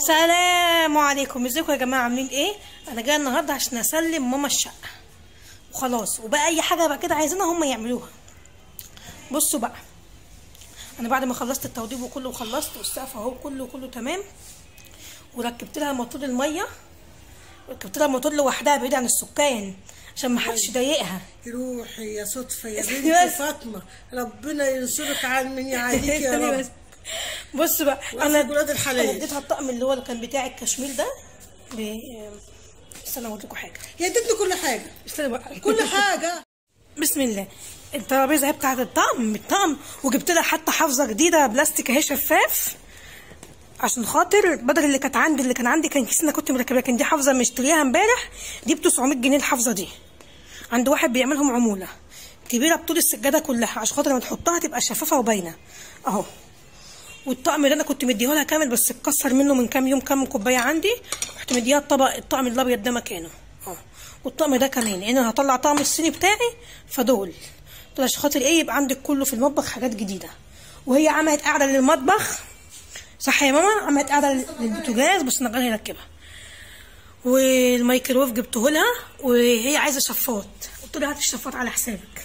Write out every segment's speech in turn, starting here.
سلام عليكم ازيكم يا جماعه عاملين ايه انا جايه النهارده عشان اسلم ماما الشقه وخلاص وبقى اي حاجه بقى كده عايزينها هم يعملوها بصوا بقى انا بعد ما خلصت التوضيب وكله وخلصت والسقف اهو كله كله تمام وركبت لها موتور الميه ركبت لها موتور لوحدها بعيد عن السكان عشان ما حدش يضايقها روحي يا صدفة يا استني بنتي بس. فاطمة ربنا ينصرك عن من يعاديك يا استني رب بس. بص بقى وقفي انا ولاد الحلال. انا اديتها الطقم اللي هو اللي كان بتاع الكشمير ده ب استنى اقول لكم حاجه هي ادتني كل حاجة استنى بقى كل حاجة بسم الله الترابيزه هي بتاعت الطقم الطقم وجبت لها حتى حافظه جديده بلاستيك اهي شفاف عشان خاطر بدل اللي كانت عندي اللي كان عندي كان كيس انا كنت مركبها كان دي حافظه مشتريها امبارح دي ب 900 جنيه الحافظه دي عند واحد بيعملهم عموله كبيره بطول السجاده كلها عشان خاطر لما تحطها تبقى شفافه وباينه اهو والطقم ده انا كنت مديه لها كامل بس اتكسر منه من كام يوم كام كوبايه عندي رحت مديها الطبق الطقم الابيض ده مكانه اه والطقم ده كمان لان انا هطلع طقم الصيني بتاعي فدول دول عشان خاطر ايه يبقى عندك كله في المطبخ حاجات جديده وهي عملت قاعده للمطبخ صح يا ماما عملت قاعده للبوتاجاز بس انا غير هركبها والميكرويف جبته لها وهي عايزه شفاط قلت لها هات الشفاط على حسابك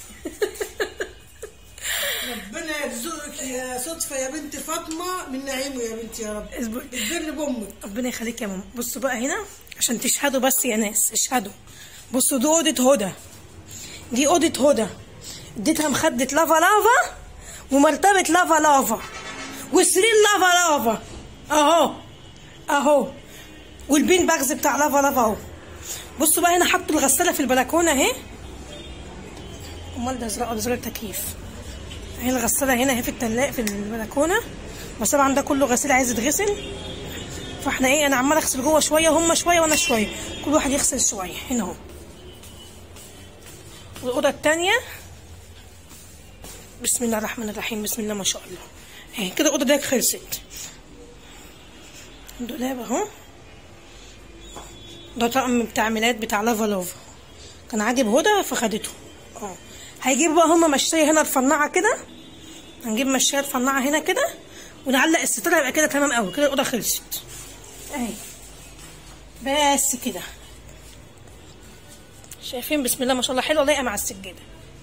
ربنا يرزقك يا صدفة يا بنت فاطمة من نعيمه يا بنتي يا رب اصبر. بتبر بأمك ربنا يخليك يا ماما بصوا بقى هنا عشان تشهدوا بس يا ناس اشهدوا بصوا دي اوضه هدى دي اوضه هدى اديتها مخده لافا لافا ومرتبه لافا لافا وسرير لافا لافا اهو اهو والبين باجز بتاع لافا لافا اهو بصوا بقى هنا حطوا الغساله في البلكونه اهي امال ده ازرق ولا زرار تكييف اهي الغساله هنا اهي في التلاجة في البلكونه بس طبعا ده كله غسيل عايز يتغسل فاحنا ايه انا عمال اغسل جوه شويه هم شويه وانا شويه كل واحد يغسل شويه هنا اهو والاوضه التانية بسم الله الرحمن الرحيم بسم الله ما شاء الله اهي كده الاوضه دي خلصت دولاب اهو ده طقم بتاع ميلاد بتاع لافا لافا كان عاجب هدى فخدته اه هيجيب بقى هما مشايه هنا رفنعه كده هنجيب مشايه رفنعه هنا كده ونعلق الستاره يبقى كده تمام قوي كده الاوضه خلصت اهي بس كده شايفين بسم الله ما شاء الله حلوه لايقه مع السجاده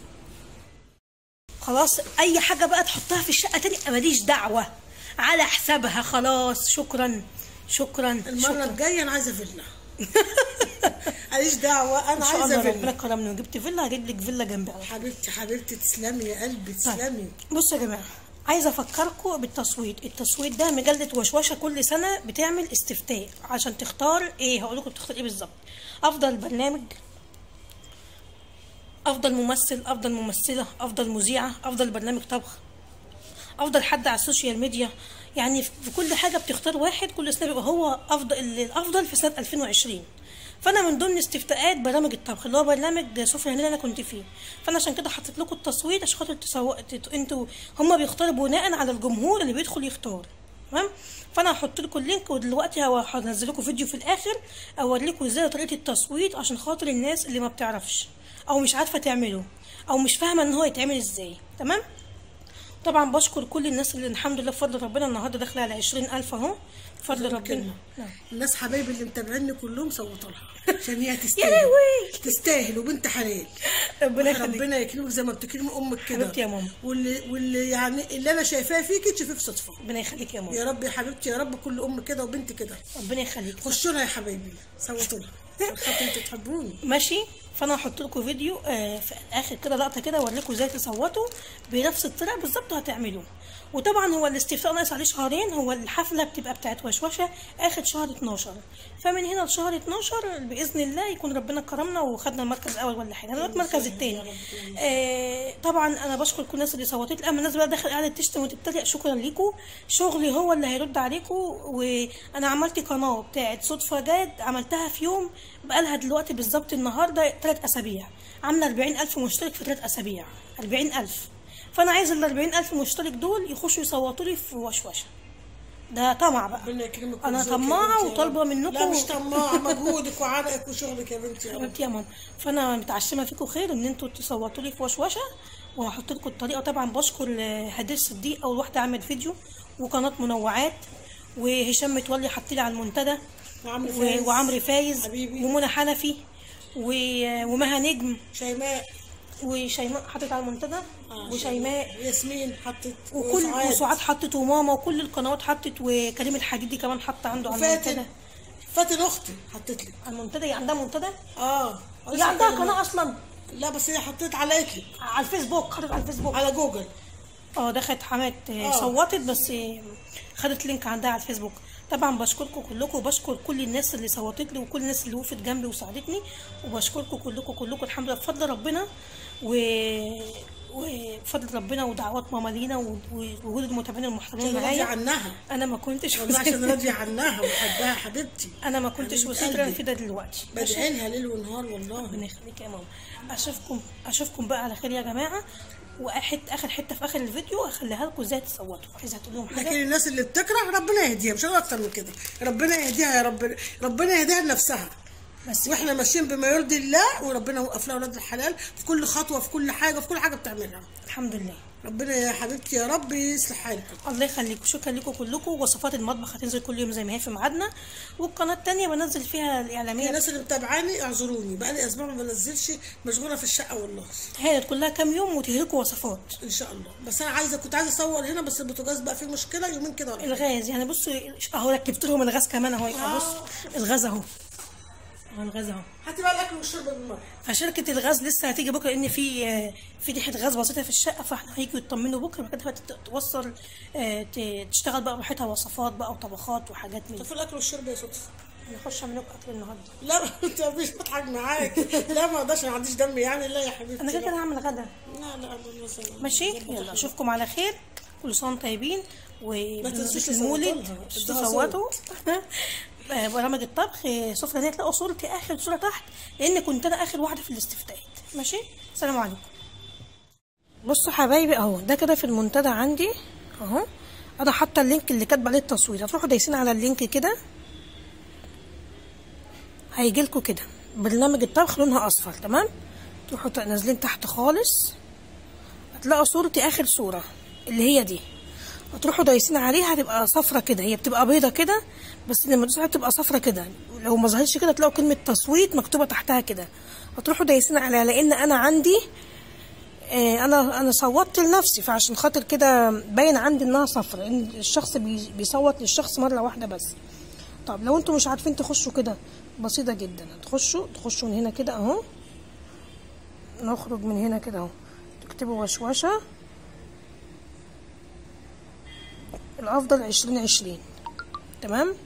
خلاص اي حاجه بقى تحطها في الشقه تاني ماليش دعوه على حسابها خلاص شكرا شكرا المرة شكرا الجاية أنا عايزة فيلا ماليش دعوة ان أنا شاء عايزة الله ربنا فيلا كرمني وجبت فيلا هجيب لك فيلا جنبي على طول. حبيبتي حبيبتي تسلمي يا قلبي تسلمي بصوا يا جماعه عايزه افكركم بالتصويت التصويت ده مجله وشوشه كل سنه بتعمل استفتاء عشان تختار ايه هقول لكم تختار ايه بالظبط افضل برنامج افضل ممثل افضل ممثله افضل مذيعه افضل برنامج طبخ افضل حد على السوشيال ميديا يعني في كل حاجه بتختار واحد كل سنه بيبقى هو افضل الافضل في سنه 2020 فانا من ضمن استفتاءات برامج الطبخ اللي هو برنامج سفره هنا اللي انا كنت فيه فانا عشان كده حطيت لكم التصويت عشان خاطر تسو... تت... انتوا هم بيختاروا بناء على الجمهور اللي بيدخل يختار تمام فانا هحط لكم اللينك ودلوقتي هو- هنزل لكم فيديو في الاخر اوريكم ازاي طريقه التصويت عشان خاطر الناس اللي ما بتعرفش او مش عارفه تعمله او مش فاهمه ان هو يتعمل ازاي تمام طبعا بشكر كل الناس اللي الحمد لله بفضل ربنا النهارده داخله على 20000 اهو بفضل ربنا كلمة. نعم. الناس حبايبي اللي متابعيني كلهم صوتوا لها عشان هي يا تستاهل لهوي تستاهل وبنت حلال ربنا يخليك ربنا يكرمك زي ما بتكرمي امك كده حبيبتي يا ماما. واللي واللي يعني اللي انا شايفاه فيكي تشوفيه في صدفه ربنا يخليك يا ماما يا رب يا حبيبتي يا رب كل ام كده وبنت كده ربنا يخليك خشوا لها يا حبايبي صوتوا لها عشان خاطر انتوا تحبوني ماشي فانا هحط لكم فيديو آه في الاخر كده لقطه كده اوريكم ازاي تصوتوا بنفس الطريقه بالظبط هتعملوه وطبعا هو الاستفتاء ناقص عليه شهرين هو الحفله بتبقى بتاعت وشوشه اخر شهر 12 فمن هنا لشهر 12 باذن الله يكون ربنا كرمنا وخدنا المركز الاول ولا حاجه انا المركز الثاني آه طبعا انا بشكر كل الناس اللي صوتت لي اما الناس بقى داخل قاعده تشتم وتتريق شكرا ليكم شغلي هو اللي هيرد عليكم وانا عملت قناه بتاعت صدفه جاد عملتها في يوم بقالها دلوقتي بالظبط النهارده ثلاث اسابيع عامله 40000 مشترك في ثلاث اسابيع 40000 فانا عايز ال 40000 مشترك دول يخشوا يصوتوا لي في وشوشه ده طمع بقى ربنا يكرمك انا ويرزقك يا طماعه بنتي يا وطالبه رب. منكم لا مش طماعه مجهودك وعرقك وشغلك يا بنتي يا رب حبيبتي يا ماما فانا متعشمه فيكم خير ان انتوا تصوتوا لي في وشوشه وهحط لكم الطريقه طبعا بشكر هدير صديق اول واحده عملت فيديو وقناه منوعات وهشام متولي حط لي على المنتدى وعمرو و- فايز. وعمرو فايز حبيبي. ومنى حنفي و- ومها نجم شيماء وشيماء حطت على المنتدى آه، وشيماء ياسمين حطت وكل وسعاد حطت وماما وكل القنوات حطت وكريم الحديدي كمان حط عنده على فاتن المنتدى فاتن اختي حطت لي على المنتدى هي عندها منتدى اه هي عندها قناه اصلا لا بس هي حطيت عليكي على الفيسبوك حطت على الفيسبوك على جوجل اه دخلت حمات آه، آه. صوتت بس آه، خدت لينك عندها على الفيسبوك طبعا بشكركم كلكم وبشكر كل الناس اللي صوتت لي وكل الناس اللي وقفت جنبي وساعدتني وبشكركم كلكم كلكم الحمد لله بفضل ربنا و وبفضل ربنا ودعوات ماما لينا و- ووجود المتابعين المحترمين عشان راضية معايا عنها انا ما كنتش والله عشان راضية عنها وبحبها حبيبتي انا ما كنتش حبيبة وصلت قلبي. في ده دلوقتي ماشي؟ بدعي لها ليل ونهار والله ربنا يخليك يا ماما اشوفكم اشوفكم بقى على خير يا جماعه واحد اخر حته في اخر الفيديو اخليها لكم ازاي تصوتوا عايزه تقول لهم لكن حاجه الناس اللي بتكره ربنا يهديها مش هقول اكتر من كده ربنا يهديها يا رب ربنا يهديها لنفسها بس واحنا ماشيين بما يرضي الله وربنا وقف لها اولاد الحلال في كل خطوه في كل حاجه في كل حاجه بتعملها الحمد لله ربنا يا حبيبتي يا رب يصلح حالك الله يخليكم شكرا لكم كلكم وصفات المطبخ هتنزل كل يوم زي ما هي في ميعادنا والقناه التانية بنزل فيها الاعلاميه الناس اللي متابعاني اعذروني بقالي اسبوع ما بنزلش مشغوله في الشقه والله هانت كلها كام يوم وتهلكوا وصفات ان شاء الله بس انا عايزه كنت عايزه اصور هنا بس البوتاجاز بقى فيه مشكله يومين كده ولا حاجة. الغاز يعني بصوا اهو ركبت لهم الغاز كمان اهو يبقى بص الغاز اهو اهو الغاز اهو هاتي بقى الاكل والشرب بالمره فشركة الغاز لسه هتيجي بكرة لأن في آه، في ريحة غاز بسيطة في الشقة فاحنا هيجوا يطمنوا بكرة بعد كده هت- توصل آه، ت- تشتغل بقى براحتها وصفات بقى وطبخات وحاجات من طب دي في الاكل والشرب يا صدفه نخش اعمل لكم أكل النهاردة لا انت مش بضحك معاك لا ما اقدرش ما عنديش دم يعني لا يا حبيبتي أنا كده لا. كده هعمل غدا لا لا أنا مثلا ماشي يلا أشوفكم على خير كل سنة وانتم طيبين تنسوش وبمناسبة المولد تصوتوا. تصوتوا آه، برامج الطبخ آه، سفرة دي هتلاقوا صورتي آخر صورة تحت لأن كنت أنا آخر واحدة في الاستفتاءات ماشي السلام عليكم بصوا حبايبي اهو ده كده في المنتدى عندي اهو انا حاطه اللينك اللي كاتبه عليه التصوير هتروحوا دايسين على اللينك كده هيجي لكم كده برنامج الطبخ لونها اصفر تمام تروحوا ت- نازلين تحت خالص هتلاقوا صورتي اخر صوره اللي هي دي هتروحوا دايسين عليها هتبقى صفرة كده هي بتبقى بيضة كده بس لما تدوسوا عليها بتبقى صفرة كده لو ما ظهرش كده تلاقوا كلمة تصويت مكتوبة تحتها كده هتروحوا دايسين عليها لان انا عندي آه، انا انا صوتت لنفسي فعشان خاطر كده باين عندي انها صفرة لان الشخص بي- بيصوت للشخص مره واحده بس طب لو انتوا مش عارفين تخشوا كده بسيطه جدا هتخشوا تخشوا من هنا كده اهو نخرج من هنا كده اهو تكتبوا وشوشه الافضل عشرين عشرين تمام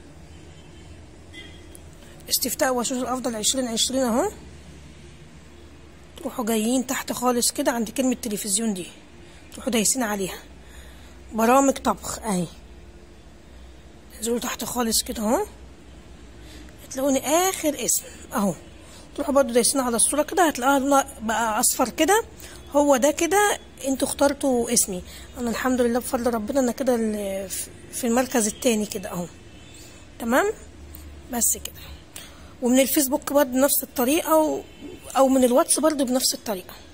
استفتاء وشوش الافضل عشرين عشرين اهو تروحوا جايين تحت خالص كده عند كلمة تلفزيون دي تروحوا دايسين عليها برامج طبخ اهي تنزلوا تحت خالص كده اهو هتلاقوني اخر اسم اهو تروحوا برضو دايسين على الصورة كده هتلاقوها لونها بقى اصفر كده هو ده كده انتوا اخترتوا اسمي انا الحمد لله بفضل ربنا انا كده ال- في المركز التاني كده اهو تمام بس كده ومن الفيسبوك برضه نفس الطريقة و... أو من الواتس برضه بنفس الطريقة